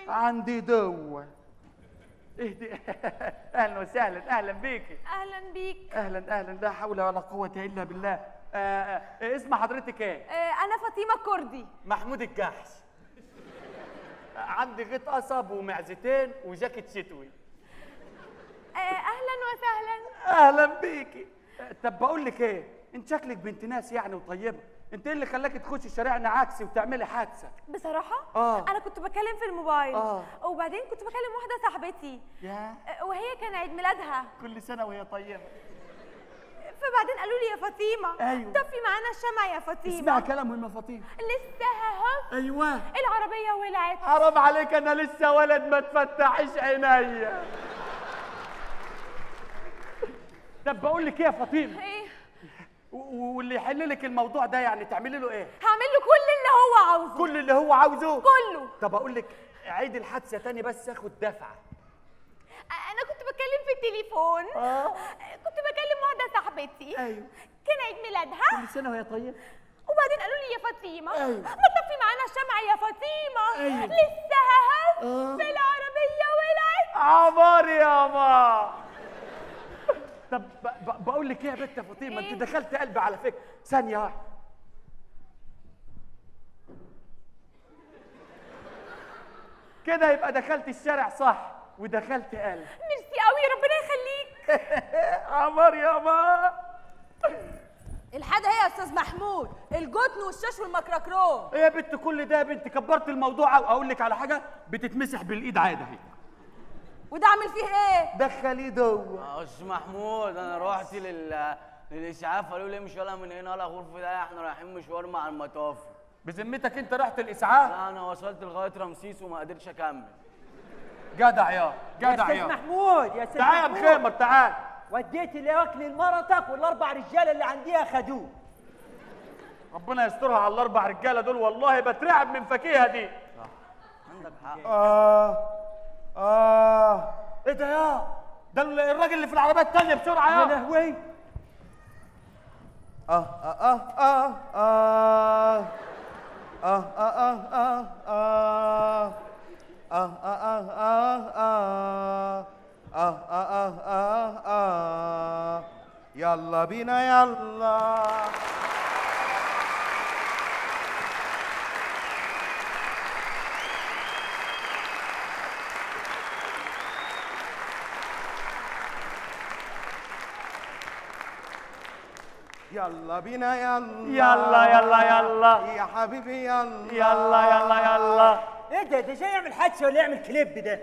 فين عندي دوا اهدي اهلا وسهلا اهلا بيكي اهلا بيك اهلا اهلا لا حول ولا قوه الا بالله آه آه اسم حضرتك ايه آه، انا فاطمه كردي محمود الجحش عندي غيط قصب ومعزتين وجاكيت شتوي آه، اهلا وسهلا اهلا بيكي طب بقول لك ايه انت شكلك بنت ناس يعني وطيبه انت ايه اللي خلاكي تخشي شارعنا عكسي وتعملي حادثه بصراحه آه. انا كنت بكلم في الموبايل آه. وبعدين كنت بكلم واحده صاحبتي يا آه، وهي كان عيد ميلادها كل سنه وهي طيبه فبعدين قالوا لي يا فاطمه أيوة. طفي معانا الشمع يا فاطمه اسمعي كلامهم يا فاطمه لسه اهو ايوه العربيه ولعت حرام عليك انا لسه ولد ما تفتحش عينيا طب بقول لك ايه يا فاطمه ايه و- واللي يحل لك الموضوع ده يعني تعملي له ايه هعمل له كل اللي هو عاوزه كل اللي هو عاوزه كله طب اقول لك عيد الحادثه تاني بس اخد دفعه انا كنت بتكلم في التليفون آه. كنت بكلم واحده صاحبتي أيوة. كان عيد ميلادها كل سنه وهي طيبه وبعدين قالوا لي يا فاطمه أيوة. ما تطفي معانا الشمع يا فاطمه أيوة. لسه اهو آه. في العربيه ولعت عمار يا ما طب ب- ب- بقول لك ايه يا بنت يا فاطمه إيه؟ انت دخلت قلبي على فكره ثانيه واحده كده يبقى دخلت الشارع صح ودخلت قلب ميرسي قوي ربنا يخليك عمار يا ما الحاجة هي يا استاذ محمود الجتن والشاش والمكركرون ايه يا بنت كل ده يا بنت كبرت الموضوع أو اقول لك على حاجه بتتمسح بالايد عادي اهي وده عامل فيه ايه دخلي دوا يا استاذ محمود انا رحت لل للاسعاف قالوا لي امشي ولا من هنا ولا غرفه ده احنا رايحين مشوار مع المطاف بذمتك انت رحت الاسعاف لا انا وصلت لغايه رمسيس وما قدرتش اكمل جدع يا يا جدع استاذ يا محمود يا استاذ تعال يا محمود مخيمر تعال وديت الاكل لمرتك والاربع رجاله اللي عنديها خدوه ربنا يسترها على الاربع رجاله دول والله بترعب من فكيها دي عندك حق اه اه ايه ده يا ده الراجل اللي في العربيه التانيه بسرعه يا يا لهوي آه آه آه آه آه آه آه آه آه آه آه آه آه آه آه آه آه آه يلا بينا يلا يلا بينا يلا يلا يلا يلا يا حبيبي يلا يلا يلا يلا ايه ده ده جاي يعمل حادثه ولا يعمل كليب ده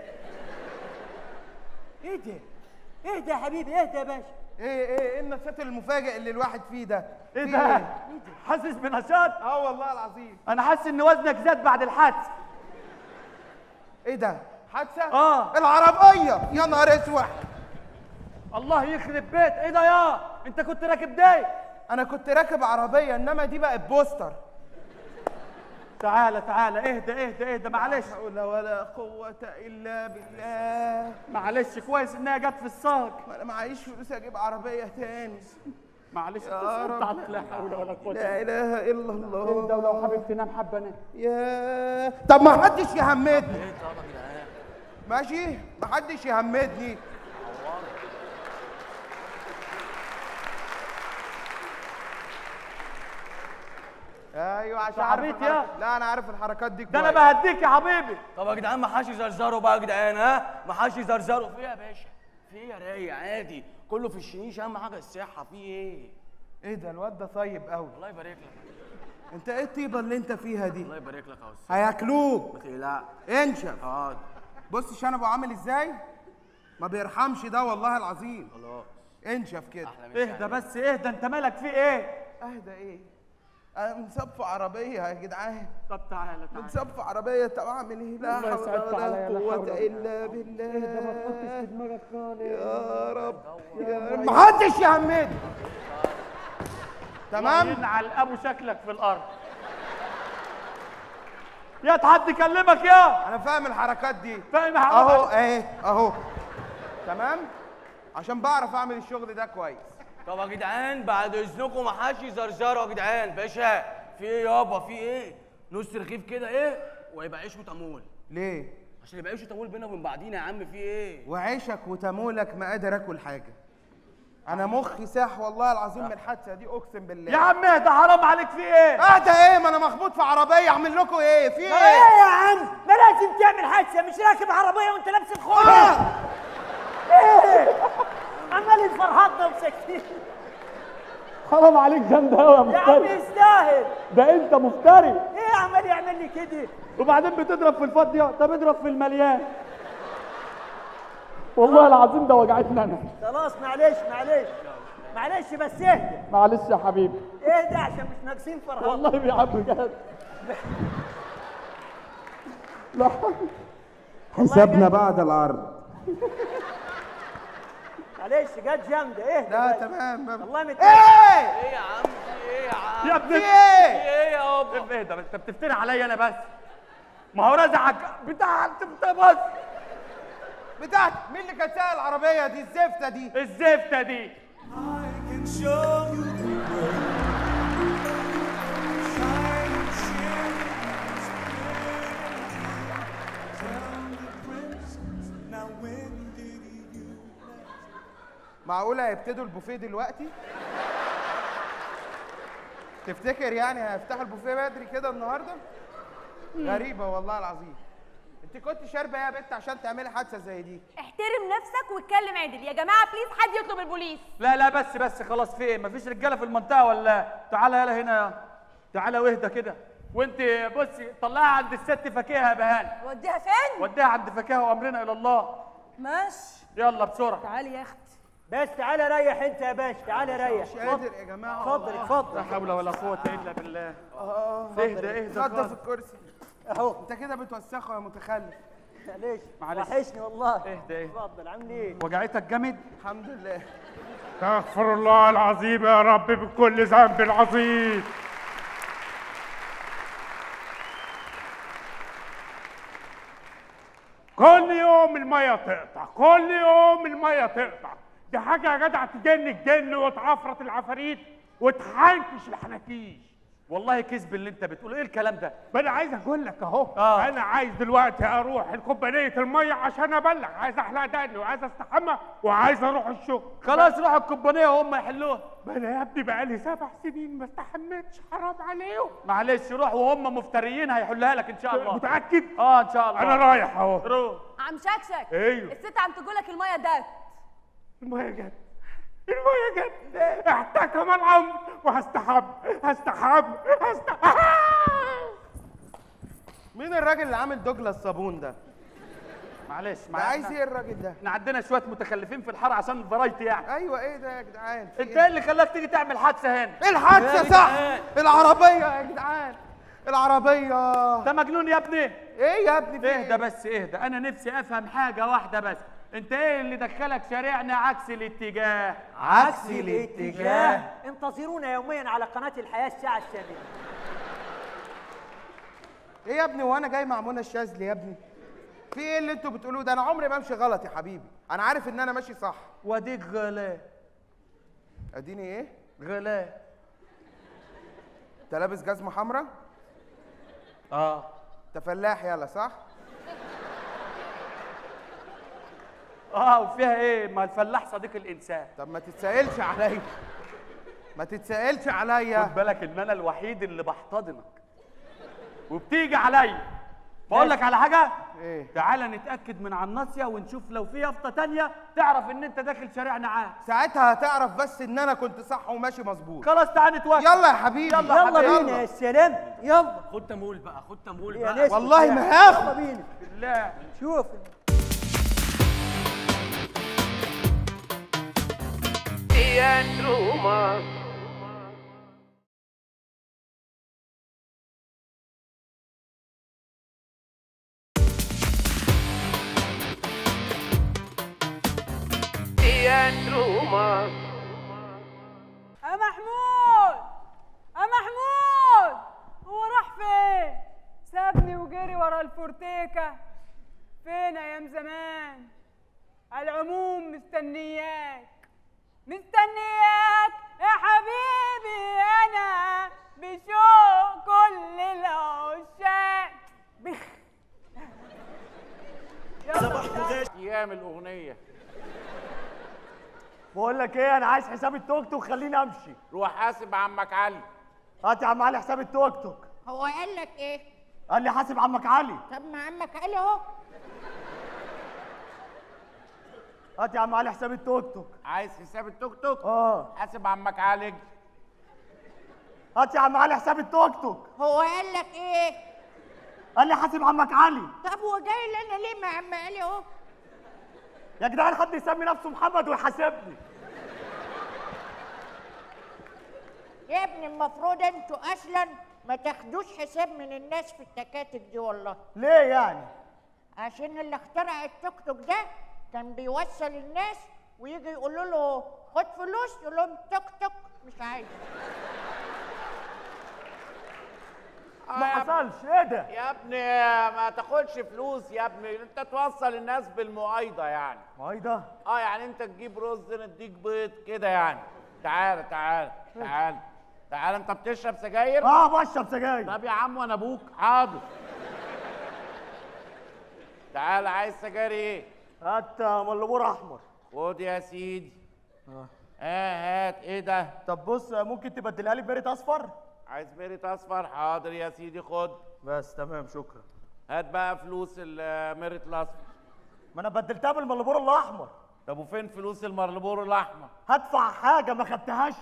ايه ده ايه ده يا حبيبي ايه ده يا باشا ايه ايه ايه النشاط المفاجئ اللي الواحد فيه ده ايه في ده حاسس بنشاط اه والله العظيم انا حاسس ان وزنك زاد بعد الحادث ايه ده حادثه آه. العربيه يا نهار اسود الله يخرب بيت ايه ده يا انت كنت راكب ده انا كنت راكب عربيه انما دي بقت بوستر تعالى تعالى اهدى اهدى اهدى معلش لا حول ولا قوه الا بالله معلش كويس انها جت في الساق ما انا معيش فلوس اجيب عربيه تاني معلش يا انت رب. لا حول ولا قوه لا اله الا الله انت ولو حابب تنام حبه نام يا طب ما حدش يهمدني ايه طبعا يا جدعان ماشي ما حدش يهمدني ايوه عشان عارف صاحبتي الحركة- يا. لا انا عارف الحركات دي ده انا كويس. بهديك يا حبيبي طب يا جدعان ما حدش يزرزروا بقى يا جدعان ها ما حدش يزرزروا في إيه يا باشا في إيه يا رايق عادي كله في الشنيش اهم حاجه الصحه في ايه ايه ده الواد ده طيب قوي الله يبارك لك انت ايه الطيبه اللي انت فيها دي الله يبارك لك يا استاذ هياكلوك ما تقلقش انشف حاضر بص شنبه عامل ازاي ما بيرحمش ده والله العظيم خلاص انشف كده احلى مسا اهدى عليك. بس اهدى انت مالك في ايه اهدى ايه انا مصاب في عربيه يا جدعان طب تعالى تعالى متصاب في عربيه طب اعمل ايه لا الله حول يسعدك ولا عليا، لا حول قوه ولا الا بالله ما تحطش في دماغك خالص يا رب يا رب محدش يهمني تمام ينعل ابو شكلك في الارض يا حد يكلمك يا انا فاهم الحركات دي فاهم يا اهو حبيبي اهي اهو تمام عشان بعرف اعمل الشغل ده كويس طب يا جدعان بعد اذنكم ما حدش يزرزروا يا جدعان باشا في ايه يابا في ايه نص رغيف كده ايه ويبقى عيش وتمول ليه عشان يبقى ايش طويل بينا وبين بعضينا يا عم في ايه وعيشك وتمولك ما قادر اكل حاجه انا مخي ساح والله العظيم من الحادثه دي اقسم بالله يا عم اهدى حرام عليك في ايه اه ده ايه ما انا مخبوط في عربيه اعمل لكم ايه في ايه ايه يا عم ما لازم تعمل حادثه مش راكب عربيه وانت لابس الخوذه آه. ايه عمال فرحتنا ومسكتين حرام عليك جامد قوي يا يا عم مفتري يستاهل ده انت مفتري ايه عمال يعمل لي كده وبعدين بتضرب في الفاضيه طب اضرب في المليان والله العظيم ده وجعتني انا خلاص معلش معلش معلش بس اهدى معلش يا حبيبي اهدى عشان مش ناقصين فرحات والله يا عم بجد لا حسابنا بعد العرض معلش جت جامده اهدى لا بس. تمام والله مت ايه ايه يا عم في ايه يا عم يا ابني في ايه في ايه يا بابا اهدى بس انت بتفتري عليا انا بس ما هو رزعك بتاع انت بتاع بس بتاعتي مين اللي كانت سايق العربيه دي الزفته دي الزفته دي معقوله هيبتدوا البوفيه دلوقتي تفتكر يعني هيفتحوا البوفيه بدري كده النهارده غريبه والله العظيم انت كنت شاربه ايه يا بنت عشان تعملي حادثه زي دي احترم نفسك واتكلم عدل يا جماعه بليز حد يطلب البوليس لا لا بس بس خلاص في ايه مفيش رجاله في المنطقه ولا تعالى يلا هنا يا تعالى واهدى كده وانت بصي طلعها عند الست فاكهه يا بهان وديها فين وديها عند فاكهه وامرنا الى الله ماشي يلا بسرعه تعالي يا اختي بس تعالى ريح انت يا باشا تعالى ريح مش قادر يا جماعه اتفضل لا اتفضل حول ولا قوه الا بالله اهدى اهدى اتفضل في خالص. الكرسي اهو انت كده بتوسخه يا متخلف معلش معلش. وحشني والله اهدى اهدى اتفضل عامل ايه وجعتك جامد الحمد لله استغفر الله العظيم يا رب بكل ذنب عظيم كل يوم المية تقطع كل يوم المية تقطع دي حاجة يا جدع تجن الجن وتعفرت العفاريت وتحنكش الحناكيش والله كذب اللي انت بتقوله ايه الكلام ده ما انا عايز اقول لك اهو آه. انا عايز دلوقتي اروح الكوبانيه الميه عشان ابلغ عايز احلق دقني وعايز استحمى وعايز اروح الشغل خلاص روح الكوبانيه وهم يحلوها ما انا يا ابني بقالي سبع سنين ما استحمتش حرام عليهم معلش روح وهم مفتريين هيحلها لك ان شاء الله متاكد اه ان شاء الله انا رايح اهو روح عم شكشك ايوه الست عم تقولك الميه دات الميه جت الميه جت احتكم الامر وهستحب هستحب هستحب مين الراجل اللي عامل دجله الصابون ده معلش ده معلش عايز ايه الراجل ده احنا عندنا شويه متخلفين في الحاره عشان الفرايتي يعني ايوه ايه ده يا جدعان في انت ايه اللي خلاك تيجي تعمل حادثه هنا ايه الحادثه صح العربيه يا جدعان العربيه انت مجنون يا ابني ايه يا ابني في اهدى ايه بس اهدى انا نفسي افهم حاجه واحده بس انت ايه اللي دخلك شارعنا عكس الاتجاه عكس الاتجاه انتظرونا يوميا على قناه الحياه الساعه الثامنه ايه يا ابني وانا جاي مع منى الشاذلي يا ابني في ايه اللي انتوا بتقولوه ده انا عمري ما امشي غلط يا حبيبي انا عارف ان انا ماشي صح واديك غلا اديني ايه غلا انت لابس جزمه حمراء اه انت فلاح يلا صح اه وفيها ايه ما الفلاح صديق الانسان طب ما تتسائلش عليا ما تتسائلش عليا خد بالك ان انا الوحيد اللي بحتضنك وبتيجي عليا بقول لك على حاجه ايه تعالى نتاكد من على الناصيه ونشوف لو في يافطه تانية تعرف ان انت داخل شارعنا عام ساعتها هتعرف بس ان انا كنت صح وماشي مظبوط خلاص تعالى نتوكل يلا يا حبيبي يلا يا يلا حبيبي. بينا يا سلام يلا خد تمول بقى خد تمول يا بقى ناس والله ما يلا هاخد بينا لا شوف يا محمود يا محمود هو راح فين سابني وجري ورا الفورتيكا فين ايام زمان على العموم مستنياك مستنياك يا حبيبي انا بشوق كل العشاق بخ باشا ايام الاغنيه بقول لك ايه انا عايز حساب التوك توك خليني امشي روح حاسب عمك علي هات يا عم علي حساب التوك توك هو قال لك ايه قال لي حاسب عمك علي طب ما عمك قال اهو هات يا عم علي حساب التوك توك عايز حساب التوك توك اه حاسب عمك علي هات يا عم علي حساب التوك توك هو قال لك ايه قال لي حاسب عمك علي طب هو جاي لنا ليه ما عم قال اهو يا جدعان حد يسمي نفسه محمد ويحاسبني يا ابني المفروض انتوا اصلا ما تاخدوش حساب من الناس في التكاتك دي والله ليه يعني عشان اللي اخترع التوك توك ده كان بيوصل الناس ويجي يقولوا له خد فلوس يقول لهم توك توك مش عايز ما حصلش ايه ده يا ابني ما تاخدش فلوس يا ابني انت توصل الناس بالمؤايده يعني ما ايه ده اه يعني انت تجيب رز نديك بيض كده يعني تعال تعال تعال تعال انت بتشرب سجاير اه بشرب سجاير طب يا عم وانا ابوك حاضر تعال عايز سجاير ايه هات ملبور احمر خد يا سيدي اه هات ايه ده طب بص ممكن تبدلها لي ببريت اصفر عايز ميريت اصفر حاضر يا سيدي خد بس تمام شكرا هات بقى فلوس الميريت الاصفر ما انا بدلتها بالملبور الاحمر طب وفين فلوس المرلبور الاحمر هدفع حاجه ما خدتهاش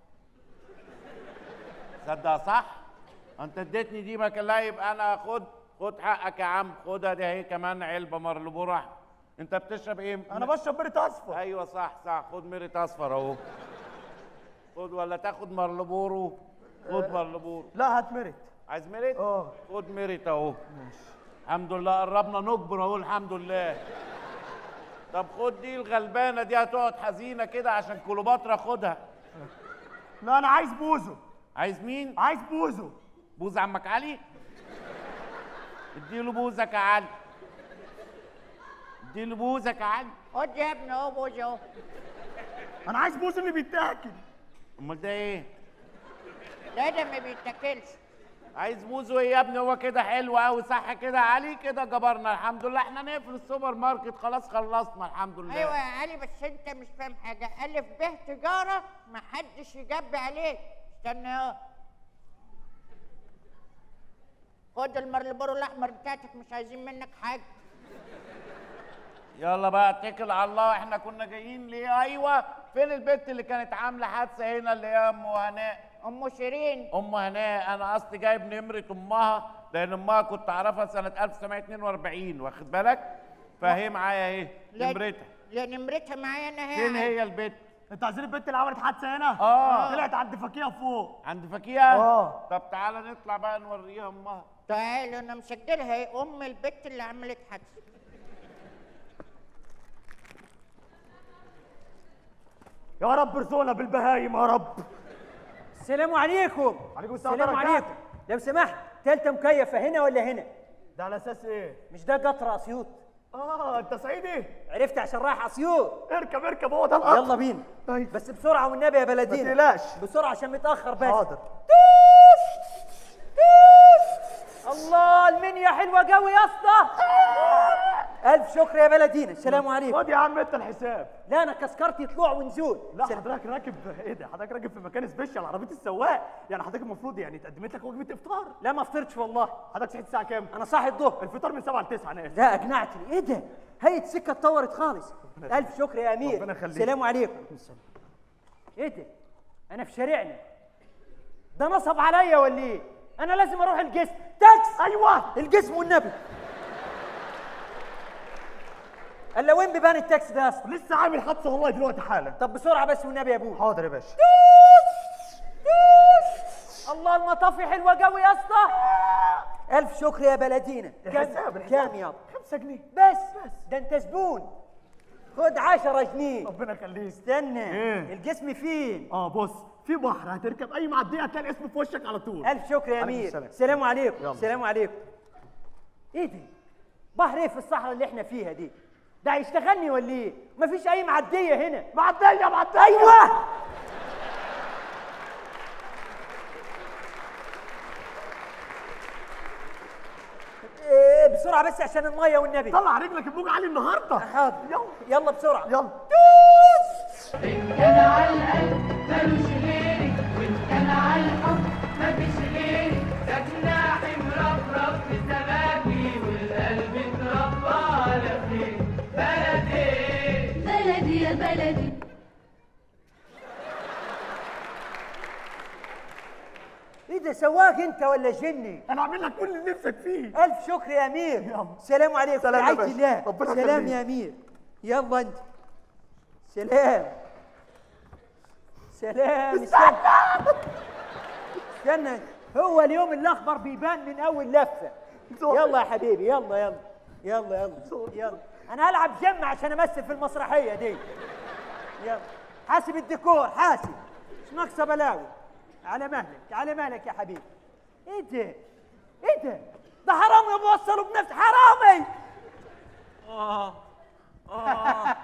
صدق صح انت اديتني دي ما كان لا يبقى انا خد خد حقك يا عم خدها دي اهي كمان علبه مرلبور احمر انت بتشرب ايه انا بشرب بريت اصفر ايوه صح صح خد ميريت اصفر اهو خد ولا تاخد مرلبورو خد مرلبورو لا هات مريت عايز ميريت اه خد ميريت اهو الحمد لله قربنا نكبر اهو الحمد لله طب خد دي الغلبانه دي هتقعد حزينه كده عشان كليوباترا خدها لا انا عايز بوزو عايز مين عايز بوزو بوز عمك علي اديله بوزك يا علي اديله بوزك يا علي خد يا ابني اهو بوز اهو انا عايز بوزو اللي بيتاكل امال ده ايه لا ده ما بيتاكلش عايز بوزو ايه يا ابني هو كده حلو قوي صح كده يا علي كده جبرنا الحمد لله احنا نقفل السوبر ماركت خلاص خلصنا الحمد لله ايوه يا علي بس انت مش فاهم حاجه الف ب تجاره ما حدش يجب عليك استنى اهو خد المرلبورو الاحمر بتاعتك مش عايزين منك حاجه يلا بقى اتكل على الله احنا كنا جايين ليه ايوه فين البنت اللي كانت عامله حادثه هنا اللي هي ام هناء ام شيرين ام هناء انا اصلي جايب نمره امها لان امها كنت اعرفها سنه 1942 واخد بالك فهي معايا اهي لا- نمرتها لا نمرتها معايا انا هي فين هي البنت انتوا عايزين البنت اللي عملت حادثه هنا اه طلعت عند فكيه فوق عند فكيه اه. طب تعالى نطلع بقى نوريها امها تعالوا انا مسجلها هي ام البت اللي عملت حادثه يا رب ارزقنا بالبهايم يا رب السلام عليكم عليكم السلام السلام ورحمة عليكم لو سمحت تالتة مكيفة هنا ولا هنا؟ ده على اساس ايه مش ده قطر اسيوط اه انت صعيدي عرفت عشان رايح اسيوط اركب اركب هو ده القطر يلا بينا طيب. بس بسرعة والنبي يا بلدينا ما تقلقش. بسرعة عشان متأخر بس حاضر الله المنيا حلوة قوي يا اسطى ألف شكر يا بلدينا السلام عليكم خد يا عم انت الحساب لا أنا كسكرتي طلوع ونزول لا سلام. حضرتك راكب ايه ده حضرتك راكب في مكان سبيشال عربيه السواق يعني حضرتك المفروض يعني اتقدمت لك وجبه افطار لا ما فطرتش والله حضرتك صحيت الساعه كام أنا صاحي الظهر الفطار من 7 ل 9 انا اسف لا أقنعتني إيه ده؟ هيئة السكة اتطورت خالص ألف شكر يا أمير ربنا يخليك. السلام عليكم إيه ده؟ أنا في شارعنا ده نصب عليا ولا إيه؟ أنا لازم أروح الجسم تاكس ايوه الجسم والنبي الا وين بيبان التاكسي ده يا اسطى لسه عامل حادثه والله دلوقتي حالا طب بسرعه بس والنبي يا ابوي حاضر يا باشا الله المطافي حلوه قوي يا اسطى الف شكر يا بلدينا الحساب، كام الحساب. كام يابا 5 جنيه بس ده انت زبون خد 10 جنيه ربنا يخليك استنى إيه؟ الجسم فين اه بص في بحر هتركب اي معديه هتلاقي الاسم في وشك على طول الف شكر يا عليكم امير السلام. السلام عليكم يلا. السلام عليكم ايه دي بحر ايه في الصحراء اللي احنا فيها دي ده هيشتغلني ولا ايه مفيش اي معديه هنا معديه معديه ايوه إيه، بسرعه بس عشان الميه والنبي طلع رجلك الموج عالي النهارده حاضر يلا يلا بسرعه يلا كان على القلب ملوش غيري وإن كان على الحب مفيش غيري ده جناحي مربرب في سماكي والقلب اتربى على خير بلدي بلدي يا بلدي ايه ده سواق انت ولا جني انا عامل لك كل اللي نفسك فيه الف شكر يا امير سلام عليكم سلام يا رعايه باشا. الله ربنا سلام يخليك. يا امير يلا انت سلام سلام استنى استنى هو اليوم الاخضر بيبان من اول لفه يلا يا حبيبي يلا يلا يلا يلا يلا انا هلعب جمع عشان امثل في المسرحيه دي يلا حاسب الديكور حاسب مش ناقصه بلاوي على مهلك على مهلك يا حبيبي ايه ده ايه ده ده حرامي بوصله بنفس حرامي اه اه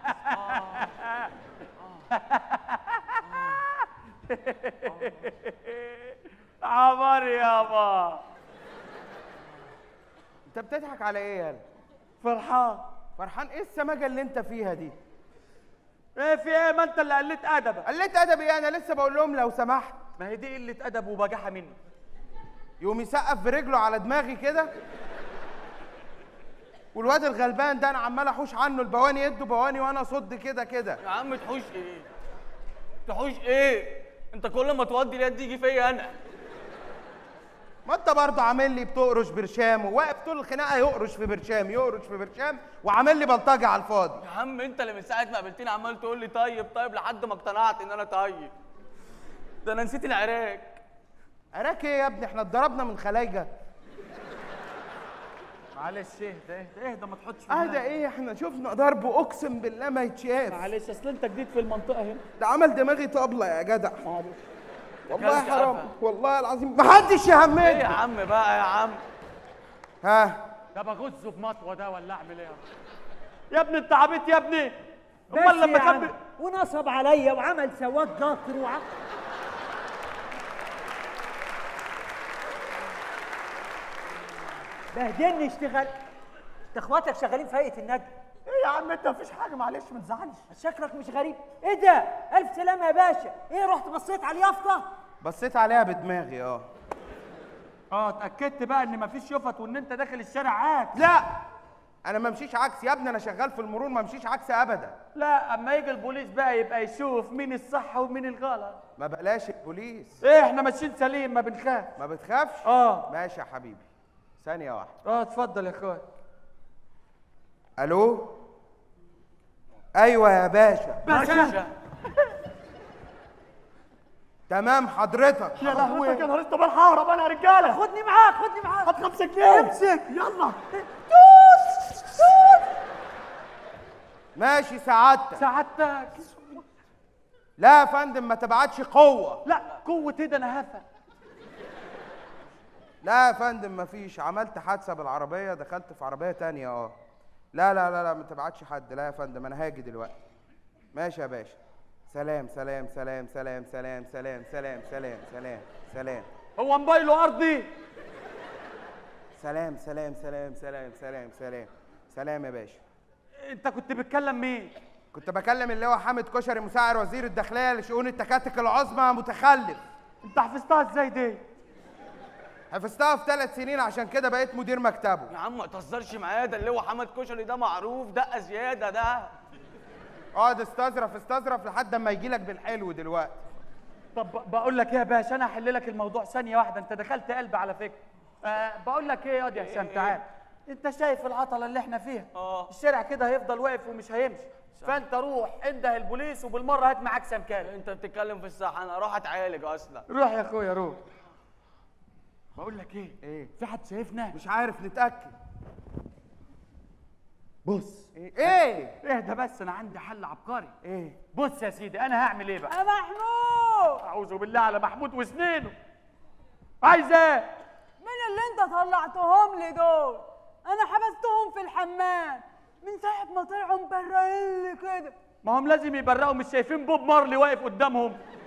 عمر يابا انت بتضحك على ايه يالا فرحان فرحان ايه السماجه اللي انت فيها دي ايه في ايه ما انت اللي قلت ادبك قلت ادبي ايه انا لسه بقول لهم لو سمحت ما هي دي قله ادب وبجاحه مني يقوم يسقف برجله على دماغي كده والواد الغلبان ده انا عمال احوش عنه البواني يدوا بواني وانا اصد كده كده يا عم تحوش ايه تحوش ايه انت كل ما تودي اليد يجي فيا انا ما انت برضه عامل لي بتقرش برشام وواقف طول الخناقه يقرش في برشام يقرش في برشام وعامل لي بلطجه على الفاضي يا عم انت اللي من ساعه ما قابلتني عمال تقول لي طيب طيب لحد ما اقتنعت ان انا طيب ده انا نسيت العراك عراك ايه يا ابني احنا اتضربنا من خلايجه معلش اهدى اهدى اهدى ما تحطش في اهدى دماغك. ايه احنا شفنا ضرب اقسم بالله ما يتشاف معلش اصل انت جديد في المنطقه هنا ده عمل دماغي طبله يا جدع والله كلت حرام قفا. والله العظيم ما حدش ايه يا يهمني عم بقى يا عم ها طب اغزه بمطوه ده ولا اعمل ايه يا ابني انت عبيط يا ابني بس امال لما يا عم، كان بي- ونصب عليا وعمل سواق قاطر وع... بهدلني اشتغل انت اخواتك شغالين في هيئه النجم ايه يا عم انت مفيش حاجه معلش ما تزعلش شكلك مش غريب ايه ده الف سلامه يا باشا ايه رحت بصيت على اليافطه بصيت عليها بدماغي اه اه اتاكدت بقى ان مفيش يفط وان انت داخل الشارع عاك لا انا ما امشيش عكس يا ابني انا شغال في المرور ما امشيش عكس ابدا لا اما يجي البوليس بقى يبقى يشوف مين الصح ومين الغلط ما بلاش البوليس ايه احنا ماشيين سليم ما بنخاف ما بتخافش اه ماشي يا حبيبي ثانيه واحده اه اتفضل يا اخويا الو ايوه يا باشا باشا تمام حضرتك يا لهوي يا نهار طب انا ههرب انا يا رجاله خدني معاك خدني معاك هات خمسة جنيه امسك يلا ماشي سعادتك سعادتك لا يا فندم ما تبعتش قوه لا قوه ايه ده انا هفا لا يا فندم ما فيش عملت حادثه بالعربيه دخلت في عربيه تانية اه لا لا لا لا ما تبعتش حد لا يا فندم انا هاجي دلوقتي ماشي يا باشا سلام سلام سلام سلام سلام سلام سلام سلام سلام سلام هو موبايله ارضي سلام سلام سلام سلام سلام سلام سلام يا باشا انت كنت بتكلم مين كنت بكلم اللي هو حامد كشري مساعد وزير الداخليه لشؤون التكاتك العظمى متخلف انت حفظتها ازاي دي حفظتها في ثلاث سنين عشان كده بقيت مدير مكتبه يا عم ما تهزرش معايا ده اللي هو حمد كشري ده معروف دقه زياده ده اقعد استظرف استظرف لحد اما يجي لك بالحلو دلوقتي طب بقول لك ايه يا باشا انا هحل لك الموضوع ثانيه واحده انت دخلت قلبي على فكره أه بقول لك ايه ياض يا هشام تعال انت شايف العطله اللي احنا فيها اه. الشارع كده هيفضل واقف ومش هيمشي فانت روح انده البوليس وبالمره هات معاك سمكال انت بتتكلم في الصح انا اروح اتعالج اصلا روح يا اخويا روح بقول لك ايه ايه في حد شايفنا مش عارف نتاكد بص ايه ايه اهدى بس انا عندي حل عبقري ايه بص يا سيدي انا هعمل ايه بقى يا محمود اعوذ بالله على محمود وسنينه عايز ايه مين اللي انت طلعتهم لي دول انا حبستهم في الحمام من ساعه ما طلعوا مبرقين لي كده ما هم لازم يبرقوا مش شايفين بوب مارلي واقف قدامهم